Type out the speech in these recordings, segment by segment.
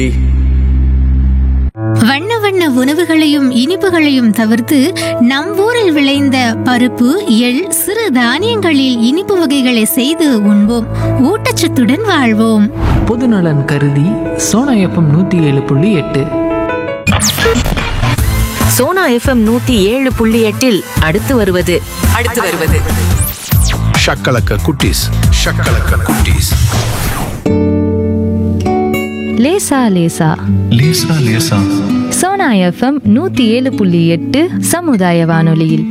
வண்ண வண்ண உணவுகளையும் இனிப்புகளையும் தவிர்த்து நம் ஊரில் விளைந்த பருப்பு எள் சிறு தானியங்களில் இனிப்பு வகைகளை செய்து உண்போம் ஊட்டச்சத்துடன் வாழ்வோம் பொதுநலன் கருதி சோனா எஃப்எம் நூற்றி ஏழு புள்ளி எட்டு சோனா எஃப்எம் நூத்தி ஏழு புள்ளி எட்டில் அடுத்து வருவது அடுத்து வருவது ஷக்கலக்க குட்டீஸ் ஷக்கலக்க குட்டீஸ் லேசா லேசா லேசா லேசா சோனா எஃப்எம் நூத்தி ஏழு புள்ளி எட்டு சமுதாய வானொலியில்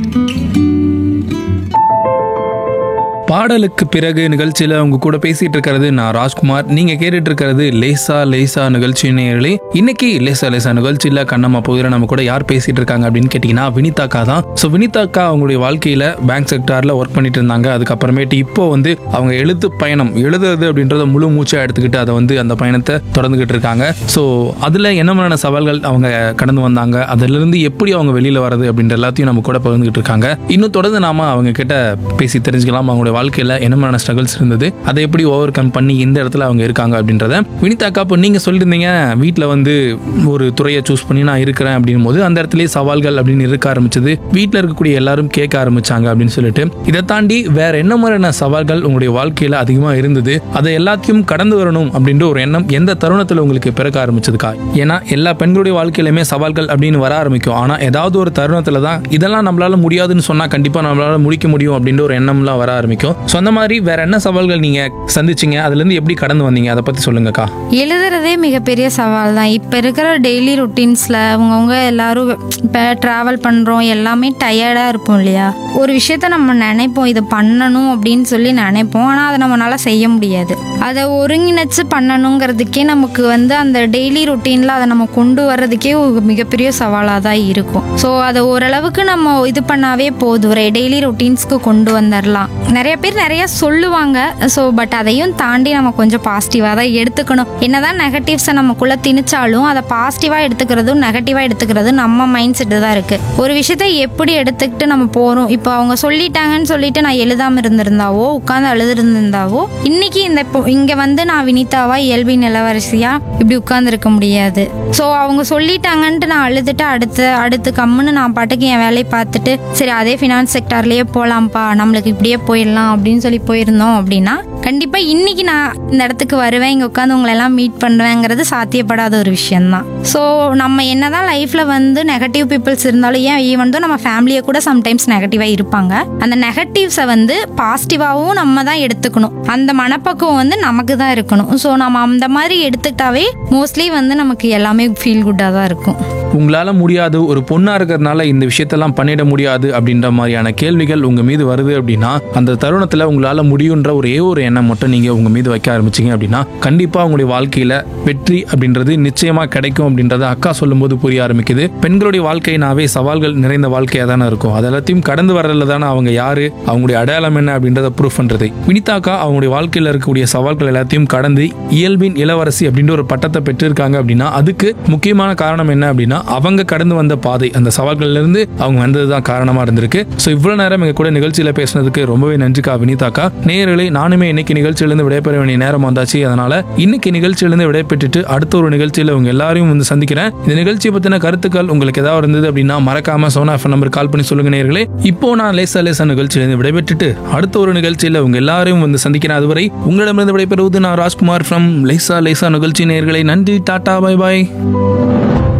பாடலுக்கு பிறகு நிகழ்ச்சியில உங்க கூட பேசிட்டு இருக்கிறது நான் ராஜ்குமார் நீங்க கேட்டுட்டு இருக்கிறது லேசா லேசா நிகழ்ச்சி நேயர்களே இன்னைக்கு லேசா லேசா நிகழ்ச்சியில கண்ணம்மா பகுதியில் நம்ம கூட யார் பேசிட்டு இருக்காங்க அப்படின்னு கேட்டீங்கன்னா வினிதாக்கா தான் ஸோ வினிதாக்கா அவங்களுடைய வாழ்க்கையில பேங்க் செக்டார்ல ஒர்க் பண்ணிட்டு இருந்தாங்க அதுக்கப்புறமேட்டு இப்போ வந்து அவங்க எழுத்து பயணம் எழுதுறது அப்படின்றத முழு மூச்சா எடுத்துக்கிட்டு அதை வந்து அந்த பயணத்தை தொடர்ந்துகிட்டு இருக்காங்க ஸோ அதுல என்ன மாதிரியான சவால்கள் அவங்க கடந்து வந்தாங்க அதுல இருந்து எப்படி அவங்க வெளியில வர்றது அப்படின்ற எல்லாத்தையும் நம்ம கூட பகிர்ந்துகிட்டு இருக்காங்க இன்னும் தொடர்ந்து நாம அவங்க கிட்ட பேசி தெரிஞ்சுக்கலாம் அவங்களுடைய வாழ்க்கையில என்ன மாதிரியான ஸ்ட்ரகிள்ஸ் இருந்தது அதை எப்படி ஓவர் கம் பண்ணி இந்த இடத்துல அவங்க இருக்காங்க அப்படின்றத வினிதாக்கா இப்போ நீங்க சொல்லியிருந்தீங்க வீட்டில் வந்து ஒரு துறையை சூஸ் பண்ணி நான் இருக்கிறேன் அப்படின் போது அந்த இடத்துலயே சவால்கள் அப்படின்னு இருக்க ஆரம்பிச்சது வீட்டில் இருக்கக்கூடிய எல்லாரும் கேட்க ஆரம்பிச்சாங்க அப்படின்னு சொல்லிட்டு இதை தாண்டி வேற என்ன மாதிரியான சவால்கள் உங்களுடைய வாழ்க்கையில அதிகமாக இருந்தது அதை எல்லாத்தையும் கடந்து வரணும் அப்படின்ற ஒரு எண்ணம் எந்த தருணத்தில் உங்களுக்கு பிறக்க ஆரம்பிச்சதுக்கா ஏன்னா எல்லா பெண்களுடைய வாழ்க்கையிலுமே சவால்கள் அப்படின்னு வர ஆரம்பிக்கும் ஆனா ஏதாவது ஒரு தருணத்துல தான் இதெல்லாம் நம்மளால முடியாதுன்னு சொன்னா கண்டிப்பா நம்மளால முடிக்க முடியும் அப்படின்ற ஒரு எண்ணம்லாம் வர ஆரம்பிக்கும் ஸோ அந்த மாதிரி வேற என்ன சவால்கள் நீங்க சந்திச்சீங்க அதுல இருந்து எப்படி கடந்து வந்தீங்க அதை பத்தி சொல்லுங்கக்கா எழுதுறதே மிகப்பெரிய சவால் தான் இப்போ இருக்கிற டெய்லி ருட்டீன்ஸில் அவங்கவுங்க எல்லாரும் இப்போ ட்ராவல் பண்ணுறோம் எல்லாமே டயர்டாக இருப்போம் இல்லையா ஒரு விஷயத்த நம்ம நினைப்போம் இதை பண்ணணும் அப்படின்னு சொல்லி நினைப்போம் ஆனால் அதை நம்மளால செய்ய முடியாது அதை ஒருங்கிணைச்சு பண்ணணுங்கிறதுக்கே நமக்கு வந்து அந்த டெய்லி ருட்டீனில் அதை நம்ம கொண்டு வர்றதுக்கே ஒரு மிகப்பெரிய சவாலாக தான் இருக்கும் ஸோ அதை ஓரளவுக்கு நம்ம இது பண்ணாவே போதும் ஒரு டெய்லி ருட்டீன்ஸ்க்கு கொண்டு வந்துடலாம் நிறைய பேர் நிறைய சொல்லுவாங்க ஸோ பட் அதையும் தாண்டி நம்ம கொஞ்சம் பாசிட்டிவாக தான் எடுத்துக்கணும் என்னதான் நெகட்டிவ்ஸை நமக்குள்ள திணிச்சாலும் அதை பாசிட்டிவாக எடுத்துக்கிறதும் நெகட்டிவாக எடுத்துக்கிறதும் நம்ம மைண்ட் செட்டு தான் இருக்கு ஒரு விஷயத்தை எப்படி எடுத்துக்கிட்டு நம்ம போகிறோம் இப்போ அவங்க சொல்லிட்டாங்கன்னு சொல்லிட்டு நான் எழுதாம இருந்திருந்தாவோ உட்காந்து அழுதுருந்திருந்தாவோ இன்னைக்கு இந்த இப்போ இங்கே வந்து நான் வினிதாவா இயல்பி நிலவரசியா இப்படி உட்கார்ந்து இருக்க முடியாது ஸோ அவங்க சொல்லிட்டாங்கன்ட்டு நான் அழுதுட்டு அடுத்து அடுத்து கம்முன்னு நான் பாட்டுக்கு என் வேலையை பார்த்துட்டு சரி அதே ஃபினான்ஸ் செக்டார்லயே போகலாம்ப்பா நம்மளுக்கு இப்படியே போயிடலாம் அப்படின்னு சொல்லி போயிருந்தோம் அப்படின்னா கண்டிப்பா இன்னைக்கு நான் இந்த இடத்துக்கு வருவேன் இங்க உட்காந்து உங்களை எல்லாம் மீட் பண்ணுவேங்கிறது சாத்தியப்படாத ஒரு விஷயம்தான் ஸோ நம்ம என்னதான் லைஃப்ல வந்து நெகட்டிவ் பீப்புள்ஸ் இருந்தாலும் ஏன் ஈவன் நம்ம ஃபேமிலியை கூட சம்டைம்ஸ் நெகட்டிவா இருப்பாங்க அந்த நெகட்டிவ்ஸை வந்து பாசிட்டிவாகவும் நம்ம தான் எடுத்துக்கணும் அந்த மனப்பக்குவம் வந்து நமக்கு தான் இருக்கணும் ஸோ நம்ம அந்த மாதிரி எடுத்துக்கிட்டாவே மோஸ்ட்லி வந்து நமக்கு எல்லாமே ஃபீல் குட்டாக தான் இருக்கும் உங்களால முடியாது ஒரு பொண்ணா இருக்கிறதுனால இந்த விஷயத்தெல்லாம் பண்ணிட முடியாது அப்படின்ற மாதிரியான கேள்விகள் உங்க மீது வருது அப்படின்னா அந்த தருணத்துல உங்களால முடியுன்ற ஒரே ஒரு எண்ணம் மட்டும் நீங்க உங்க மீது வைக்க ஆரம்பிச்சீங்க அப்படின்னா கண்டிப்பா உங்களுடைய வாழ்க்கையில வெற்றி அப்படின்றது நிச்சயமா கிடைக்கும் அப்படின்றத அக்கா சொல்லும்போது புரிய ஆரம்பிக்குது பெண்களுடைய வாழ்க்கைனாவே சவால்கள் நிறைந்த வாழ்க்கையா தானே இருக்கும் அது எல்லாத்தையும் கடந்து வர்றதுல தானே அவங்க யாரு அவங்களுடைய அடையாளம் என்ன அப்படின்றத ப்ரூஃப் பண்றது வினிதாக்கா அவங்களுடைய வாழ்க்கையில இருக்கக்கூடிய சவால்கள் எல்லாத்தையும் கடந்து இயல்பின் இளவரசி அப்படின்ற ஒரு பட்டத்தை பெற்றிருக்காங்க அப்படின்னா அதுக்கு முக்கியமான காரணம் என்ன அப்படின்னா அவங்க கடந்து வந்த பாதை அந்த சவால்கள்ல இருந்து அவங்க வந்ததுதான் காரணமா இருந்திருக்கு ஸோ இவ்வளவு நேரம் எங்க கூட நிகழ்ச்சியில பேசினதுக்கு ரொம்பவே நன்றிக்கா வினிதாக்கா நேயர்களே நானுமே இன்னைக்கு நிகழ்ச்சியிலிருந்து விடைபெற வேண்டிய நேரம் வந்தாச்சு அதனால இன்னைக்கு நிகழ்ச்சியிலிருந்து விடைபெற்றுட்டு அடுத்த ஒரு நிகழ்ச்சியில உங்க எல்லாரையும் வந்து சந்திக்கிறேன் இந்த நிகழ்ச்சியை பத்தின கருத்துக்கள் உங்களுக்கு ஏதாவது இருந்தது அப்படின்னா மறக்காம சோனா எஃப் நம்பர் கால் பண்ணி சொல்லுங்க நேயர்களே இப்போ நான் லேசா லேசா நிகழ்ச்சியிலிருந்து விடைபெற்றுட்டு அடுத்த ஒரு நிகழ்ச்சியில உங்க எல்லாரையும் வந்து சந்திக்கிறேன் அதுவரை உங்களிடமிருந்து விடைபெறுவது நான் ராஜ்குமார் ஃப்ரம் லேசா லேசா நிகழ்ச்சி நேயர்களை நன்றி டாடா பை பாய்